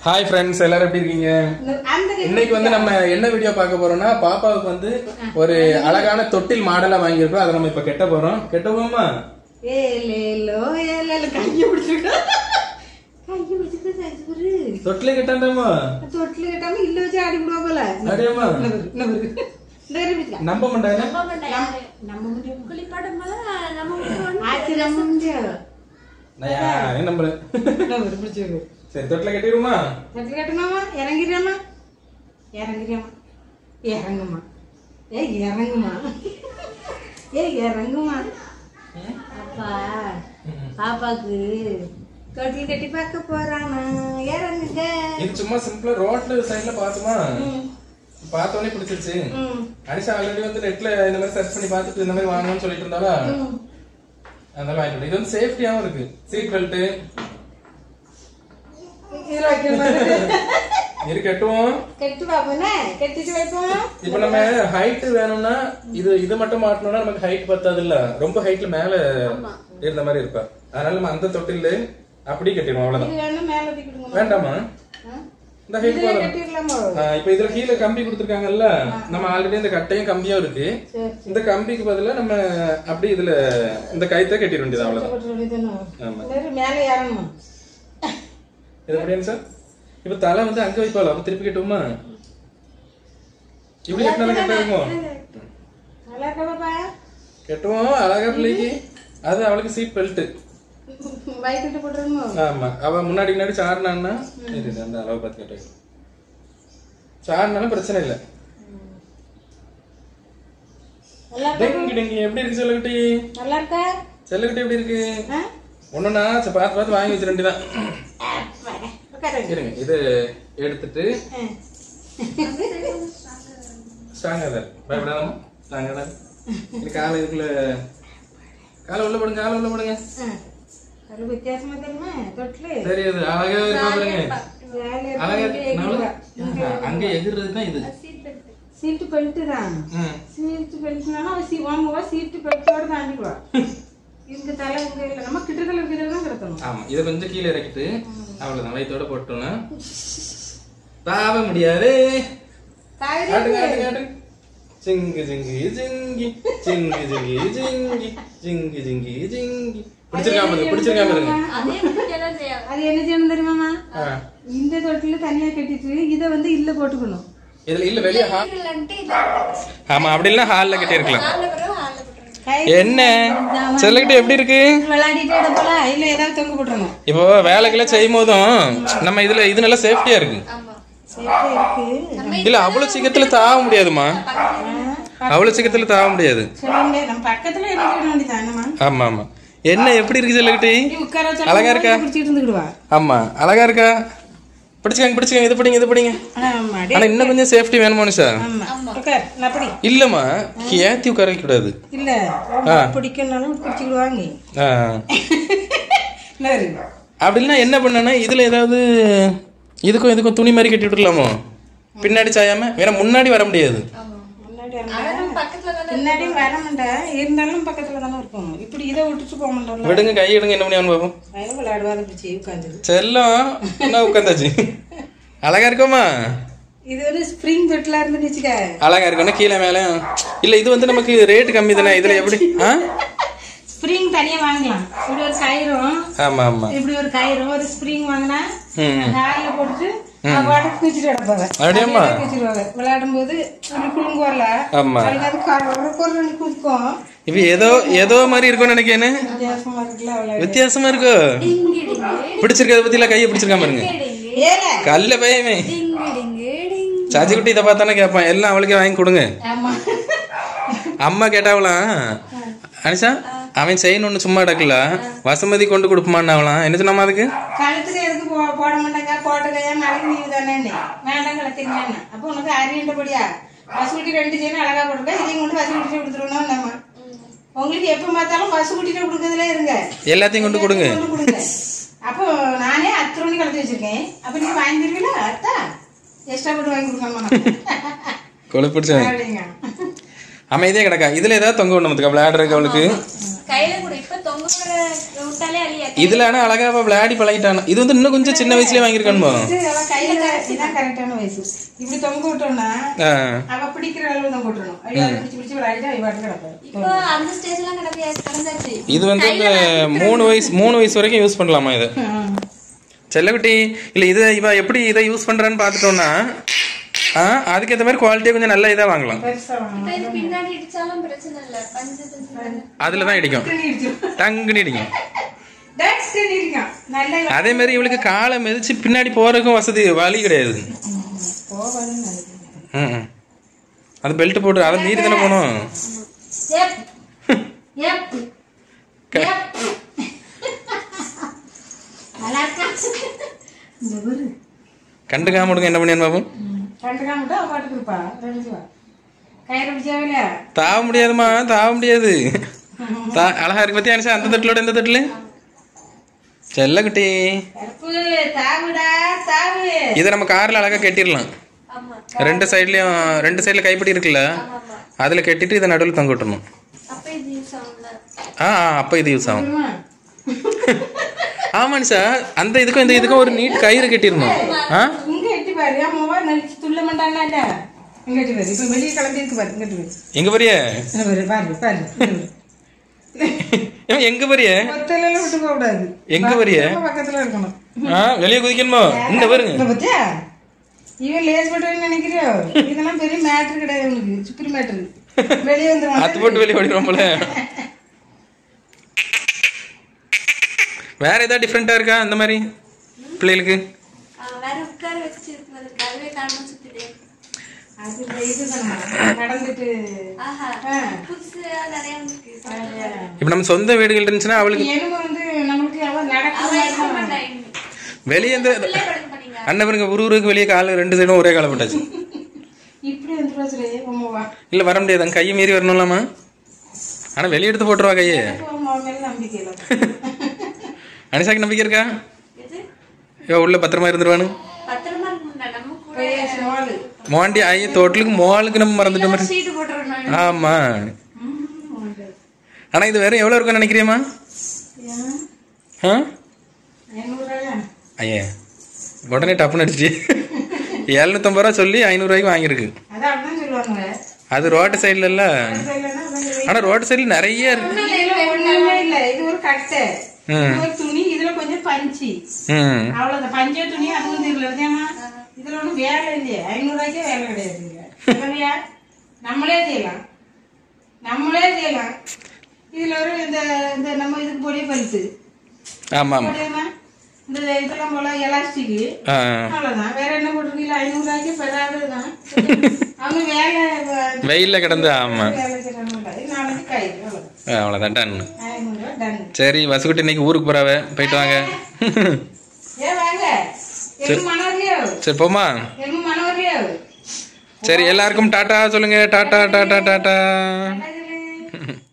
Hi friends எல்லாரும் எப்படி இருக்கீங்க அந்த இன்னைக்கு வந்து நம்ம என்ன வீடியோ பார்க்க போறோம்னா பாப்பாவுக்கு வந்து ஒரு அழகான தொட்டில் மாடலா வாங்கியிருக்கோம் அதை நம்ம இப்ப கெட்ட போறோம் கெட்ட போமா ஏலேலோ ஏலேலோ கையை பிடிச்சிருக்கா கையை பிடிச்சிருக்கா சாய்ச்சி பாரு தொட்டில கெட்டாண்டாமா தொட்டில கட்டாம இல்ல வச்சு ஆடி விடுவா போல அடியாமா இன்னும் பாரு. இந்த இரு பிடிச்சிக்கலாம். நம்ப மாட்டாங்க நம்ப முடியும் ஆச்சு நம்ப முடியாது நான் யாரையும் நம்புறேன் இன்னும் பாரு, பிடிச்சிருக்கு சரி தொட்டில கட்டிடுமா தொட்டில கட்டணுமா இறங்கிடுறாமா இறங்கிடுறாமா இறங்குமா ஏ இறங்குமா ஏ இறங்குமா அப்பா பாப்பாக்கு தொட்டில் கட்டி பார்க்க போறானா இறங்குங்க இது சும்மா சிம்பிளா ரோட்ல சைடுல பார்த்தோமா ம், பார்த்தோன்னே பிடிச்சிருச்சு ம், அனிஷா ஆல்ரெடி வந்து நெட்ல இந்த மாதிரி சர்ச் பண்ணி பார்த்துட்டு இந்த மாதிரி வாங்கணும்னு சொல்லிட்டு இருந்தாலும் ம். அதனால வாங்கிட்டு இது வந்து சேஃப்டியாவும் இருக்கு சீட் பெல்ட் இதுல வைக்கிற மாதிரி. இரு கட்டுவோம் கெட்டு பாப்போனே கெட்டிட்டு வைப்போம் இப்ப நம்ம ஹைட் வேணும்னா இது இது மட்டும் மாட்டணும்னா நமக்கு ஹைட் பத்தாது இல்ல ரொம்ப ஹைட்ல மேல இருந்த மாதிரி இருப்பா அதனால நம்ம அந்த தொட்டில் அப்படியே கட்டிடுவோம் அவ்வளவுதான் இது வேணும் மேல தூக்கிடுங்க வேண்டாமா இந்த ஹைட் இதுல போதும் கட்டிடலாமா ஆ, இப்ப இதுல கீழே கம்பி கொடுத்துருக்காங்கல்ல நம்ம ஆல்ரெடி இந்த கட்டையும் கம்பியும் இருக்கு சரி இந்த கம்பிக்கு பதிலா நம்ம அப்படியே இதுல இந்த கயித்தை கட்டிட வேண்டியது அவ்வளவுதான் போட்டு வேண்டியதுதானே? ஆமா இந்த இரு, மேல ஏறணுமா இது எப்படின்னு சார் இப்ப தலை வந்து அங்க வைப்பாளா அப்ப திருப்பி கட்டுவோமா இப்படி கட்டினாலும் கட்ட இருக்குமோ நல்லா இருக்கா பாப்பா கட்டுவோம் அழகா பிள்ளைக்கு அது அவளுக்கு சீட் பெல்ட் வயிற்றுட்டு போட்டுருமோ ஆமா அவ முன்னாடி முன்னாடி சாரினான்னா இரு, அந்த அளவு பார்த்து கட்டு சாரினாலும் பிரச்சனை இல்ல நல்லா டெங்கி டெங்கி எப்படி இருக்கு செல்லகுட்டி நல்லா இருக்கா செல்லகுட்டி எப்படி இருக்கு ஆ? ஒண்ணுனா சரி, பார்த்து பார்த்து வாங்கி வச்சிட வேண்டியதான் உட்காருங்க. இருங்க இது எடுத்துட்டு ஆ. ஸ்ட்ராங்கா தான் பயப்படாதமா ஸ்ட்ராங்கா தான் இது காலை இதுக்குள்ள காலை உள்ள போடுங்க காலை உள்ள போடுங்க ஆ. அது வித்தியாசமா தெரியுமா தொட்டிலு தெரியுது அழகா இருக்கா பாருங்க வேலை அழகா இருக்கு, இருக்கு. இங்க நல்லா- ஆஹா, அங்க எகிர்றது தான் இது சீட்டு பெல்ட்டு தான் ம். சீட்டு பெல்ட்னாலும் அவ சீ வாங்குவா சீட்டு பெல்ட்டோட தாண்டிடுவா இங்க தலை இங்க இல்ல நம்ம கிட்டத்தல இருக்கிறது தான் கிடத்தணும் ஆமா இதை கொஞ்சம் கீழே இறக்கிட்டு அவ்வளவுதான் வயிற்றோட போட்டோம்னா தாவ முடியாது காவிரி ஆட்டுங்க ஆட்டுங்க ஆட்டுங்க சிங்கு ஜிங்கி ஜிங்கி சிங்கு ஜிங்கி ஜிங்கி ஜிங்கி ஜிங்கி ஜிங்கி பிடிச்சிருக்காம பாருங்க பிடிச்சிருக்காம பாருங்க அது என்ன செய்யணும் தெரியுமாமா ஆ. இந்த தொட்டில தனியா கட்டிட்டு இத வந்து இல்ல போட்டுக்கணும் இதுல இல்ல வெளிய ஹா ஆமா அப்படி இல்ல ஹால்ல கட்டி இருக்கலாம் என்ன செல்லக்கிட்ட எப்படி இருக்கு விளையாடிட்டே போல இல்ல ஏதாவது தொங்க போட்டுருணும் இப்போ வேலைக்கெல்லாம் செய்யும் போதும் நம்ம இதுல இது நல்லா சேஃப்டியா இருக்கு சேஃப்டி இருக்கு இல்ல அவ்வளவு சீக்கிரத்துல தாவ முடியாதுமா அவ்வளவு சீக்கிரத்துல தாவ முடியாது சொல்ல முடியாது நம்ம பக்கத்துல இருக்க வேண்டியதானமா ஆமா ஆமா என்ன எப்படி இருக்கு செல்லக்கிட்டி நீ உட்கார வச்சா அழகா இருக்கா? பிடிச்சிட்டு இருந்துக்கிடுவா ஆமா அழகா இருக்கா பிடிச்சுக்காங்க பிடிச்சுக்காங்க இது பிடிங்க இது பிடிங்க ஆமா டே- ஆனா இன்னும் கொஞ்சம் சேஃப்டி வேணுமா நிஷா ஆமா உட்கார் அப்படி இல்லம்மா ஏத்தி உட்கார வைக்க கூடாது இல்ல பிடிக்கணும்னாலும் பிடிச்சிக்கிடுவாங்க ஆ. என்ன இருக்கு? அப்படின்னா என்ன பண்ணனா இதுல ஏதாவது இதுக்கும் இதுக்கும் துணி மாதிரி கட்டி விட்டுலாமோ பின்னாடி சாயாம வேற முன்னாடி வர முடியாது முன்னாடி இருந்தா- பின்னாடி வர மாட்டேன் இருந்தாலும் பக்கத்துல தானே இருக்கும் இப்படி இதை விட்டுட்டு போக மாட்டோம்ல விடுங்க கை எடுங்க என்ன பண்ணி பார்ப்போம் பையன் விளையாடுவாரு பிடிச்சி உட்காந்து செல்லம் என்ன உட்காந்தாச்சு அழகா இருக்கோமா இது வந்து ஸ்ப்ரிங் தொட்டிலா இருந்து வச்சுக்க அழகா இருக்கணும் கீழே மேல இல்ல இது வந்து நமக்கு ரேட் கம்மி தானே இதுல எப்படி ஆ ஸ்ப்ரிங் தனியா வாங்கலாம் இப்படி ஒரு கயிறும் ஆமா ஆமா இப்படி ஒரு கயிறும் ஒரு ஸ்ப்ரிங் வாங்கினா ம் காலில போட்டுட்டு பாட்டுக்கு குச்சிட்டு கிடப்பாங்க அப்படியாம்மா குச்சிடுவாங்க விளையாடும் போது இப்படி குலுங்குவார்ல ஆமா அதுக்கு அது கா- ஒரு பொருள் குதிக்கும் இப்ப ஏதோ ஏதோ மாதிரி இருக்கும்னு நினைக்கிறேன்னு வித்தியாசமா இருக்குல்ல விளையாடு வித்தியாசமா இருக்கோ பிடிச்சிருக்கத பத்தில கையை பிடிச்சிருக்காம பாருங்க ஏல கல்ல பயமே சாச்சி குட்டி இதை பார்த்தானே கேட்பான் எல்லாம் அவளுக்கே வாங்கி கொடுங்க ஆமா அம்மா கேட்டாவலாம் அனிஷா அவன் செய்யணும்னு சும்மா டக்கல வசமதி கொண்டு கொடுப்பமான்னாவலாம் என்ன சொன்னாமா அதுக்கு கழுத்துக்கு எதுக்கு போ போட மாட்டாங்க போட்டுக்கையா நாளைக்கு நீ தானே வேண்டாம் கழுத்துங்க அப்போ உனக்கு அறியண்டபடியா பசுக்குட்டி ரெண்டு செய்யணும் அழகா போட்டுருக்க இதையும் கொண்டு பசுக்குட்டி கொடுத்துருவோம் நம்ம உங்களுக்கு எப்ப பார்த்தாலும் பசுக்குட்டிட்ட கொடுக்கறதுல இருங்க எல்லாத்தையும் கொண்டு கொடுங்க கொண்டு கொடுங்க அப்போ நானே அத்தனை மணி கலந்து வச்சிருக்கேன் அப்ப நீங்க வாங்கி தருவீங்களா அத்தா எக்ஸ்ட்ரா போட்டு வாங்கி கொடுக்கணுமா கொலை பிடிச்சவன் அப்படிங்க அமைதியே கிடக்கா இதுல ஏதாவது தொங்க விடணும் விளையாடுறதுக்கு அவளுக்கு கையில கூட இப்ப தொங்க விட விட்டாலே அழியா இதுல ஆனா அழகா அவ விளையாடி பழகிட்டான இது வந்து இன்னும் கொஞ்சம் சின்ன வயசுலயே வாங்கியிருக்கணுமோ இது அவ கையில இதான் கரெக்டான வயசு இப்படி தொங்க விட்டோம்னா ஆ. அவ பிடிக்கிற அளவு தான் போட்டுறணும் ஐயோ அதை பிடிச்சு பிடிச்சு விளையாடிட்டு அவ பாட்டு கிடப்பாரு இப்போ அந்த ஸ்டேஜ் எல்லாம் கடந்து கடந்தாச்சு இது வந்து இந்த மூணு வயசு மூணு வயசு வரைக்கும் யூஸ் பண்ணலாமா இது செல்லக்குட்டி இல்ல இதை இவ எப்படி இதை யூஸ் பண்றான்னு பாத்துட்டோம்னா ஆ அதுக்கேற்ற மாதிரி குவாலிட்டியா கொஞ்சம் நல்ல இதா வாங்கலாம் பெருசா வாங்கணும் இப்ப இது பின்னாடி இடிச்சாலும் பிரச்சனை இல்ல பஞ்சு பஞ்சு அதுல தான் இடிக்கும் டங்குன்னு இடிக்கும் டக்குன்னு இருக்கும் நல்ல அதே மாதிரி இவளுக்கு காலை மிதிச்சு பின்னாடி போறதுக்கும் வசதி வழி கிடையாது போவாதுன்னு நினைக்கிறேன் ம், ம். அது பெல்ட் போட்டு அதை மீறி தானே போகணும் எப் எப் க- எப் நல்லா இருக்கா இந்த ஒரு கண்டுக்காம விடுங்க என்ன பண்ணியான்னு பாப்போம் கண்டுக்காமட்டா அவ பாட்டுக்கு இருப்பா ரெண்டு கயிறு பிடிச்சாவே இல்லையா தாவ முடியாதுமா தாவ முடியாது தா அழகா இருக்கு பத்தியா அனுஷா அந்த தட்டுலோட எந்த தட்டுல செல்லக்குட்டி கருப்பு தாவுடா தாவு இதை நம்ம கார்ல அழகா கட்டிடலாம் ஆமா ரெண்டு சைட்லயும் ரெண்டு சைடுல கைப்பிடி இருக்குல்ல அதுல கட்டிட்டு இதை நடுவில் தொங்க விட்டுறணும் அப்ப இது யூஸ் ஆகும்ல ஆ ஆ, அப்ப இது யூஸ் ஆகும் தெரியுமா? ஆமா நிஷா அந்த இதுக்கும் இந்த இதுக்கும் ஒரு நீட் கயிறு கட்டிடணும் ஆ இங்க எட்டி பாரு என் மொபா நடிச்சு துள்ள மாட்டான்ல இங்க எட்டி பாரு இப்ப வெளியே கிளம்பி இருக்கு பாரு இங்க எட்டி பாரு எங்க பெரிய இங்க பாரு பாரு பாரு இங்க பாரு. எங்க பெரிய ஒத்தையில விட்டு போக கூடாது எங்க வரிய? ரொம்ப பக்கத்துல இருக்கணும் ஆ வெளியே குதிக்கணுமோ இந்த பாருங்க இங்க பாத்தியா இவன் லேஸ் பட்டுன்னு நினைக்கிறியோ இதெல்லாம் பெரிய மேட்ரு கிடையாது உனக்கு சுப்ரி மேட்ரு வெளியே வந்துருவான் அத்து போட்டு வெளியே ஓடிடும் போல வேற ஏதாவது டிஃப்ரெண்டா இருக்கா அந்த மாதிரி பிள்ளைகளுக்கு ஆ, வேற உட்கார வச்சு இருக்கிறது அதுவே காரணம் சுத்திட்டே அது இந்த இதுதானே நடந்துட்டு ஆஹா ஆ. புதுசா நிறைய இருக்கு இப்ப நம்ம சொந்த வீடுகள் இருந்துச்சுன்னா அவளுக்கு எலும்பு வந்து நம்மளுக்கு அவ அவ நடக்க இருக்க மாட்டா இனிமே. வெளியே இந்த பிள்ளை படுக்க பண்ணீங்க அண்ணன் பாருங்க ஒரு ஊருக்கு வெளியே கால் ரெண்டு சைடும் ஒரே காலை போட்டாச்சு இப்படி வந்துருவா சரி உமாவா இல்ல வர முடியாது அங்க கையை மீறி வரணும்லாமா ஆனா வெளியே எடுத்து போட்டுருவா கையை உமா மேல நம்பிக்கை இல்லை அனிஷாக்கு நம்பிக்கை இருக்கா எது ஐயோ உள்ள பத்திரமா இருந்துருவானு பத்திரமா இருக்கும்டா நம்ம கூட பெரிய சவாலு மோண்டி ஐய தோட்டலுக்கு மோளுக்கு நம்ம மறந்துட்ட மாதிரி சீட்டு போட்டுறோம் நான் ஆமா ஆனா இது வேற எவ்வளவு இருக்கும்னு நினைக்கிறியம்மா ஆ ஐநூறுரூவா ஐயா உடனே டப்புன்னு அடிச்சு எழுநூத்தம்பது ரூபா சொல்லி ஐநூறுரூவாய்க்கு வாங்கியிருக்கு அதான் அப்படிதான் சொல்லுவாங்க அது ரோட்டு சைடுல இல்ல அது இல்லைன்னா கொஞ்சம் ஆனா ரோட்டு சைடுல நிறைய இருக்கு இதுல ஒண்ணுமே இல்ல இது ஒரு கட்டை ம். இது ஒரு துணி இதுல கொஞ்சம் பஞ்சு ம் அவ்வளவுதான் பஞ்ச துணி அதுவும் இதுல ஏன்னா இதுல ஒண்ணும் வேலை இல்லையே ஐநூறு ரூபாய்க்கே வேலை கிடையாதுங்க இல்லையா நம்மளே செய்யலாம் நம்மளே செய்யலாம் இதுல ஒரு இந்த இந்த நம்ம இதுக்கு பொடி பரிசு ஆமா ஆமா போட்டேன்னா இந்த இதெல்லாம் போல எலாஸ்டிக் ஆ அவ்வளவுதான் வேற என்ன போட்டிருக்கீங்களா ஐநூறு ரூபாய்க்கு பெறாததுதான் அவங்க வேலை வெயில்ல கிடந்து ஆமா வேலை செய்யறாங்க இது நாளைக்கு கயிறு அவ்வளவுதான் அவ்வளவுதான் டன் ஐநூறு ரூபா டன் சரி வசுக்குட்டி இன்னைக்கு ஊருக்கு போறாவ போயிட்டு வாங்க ஏன் வாங்க எலும்பு மனவர்லையோ சரி போமா எலும்பு மனவர்லையோ சரி எல்லாருக்கும் டாட்டா சொல்லுங்க டாட்டா டாட்டா டாட்டா அழகு.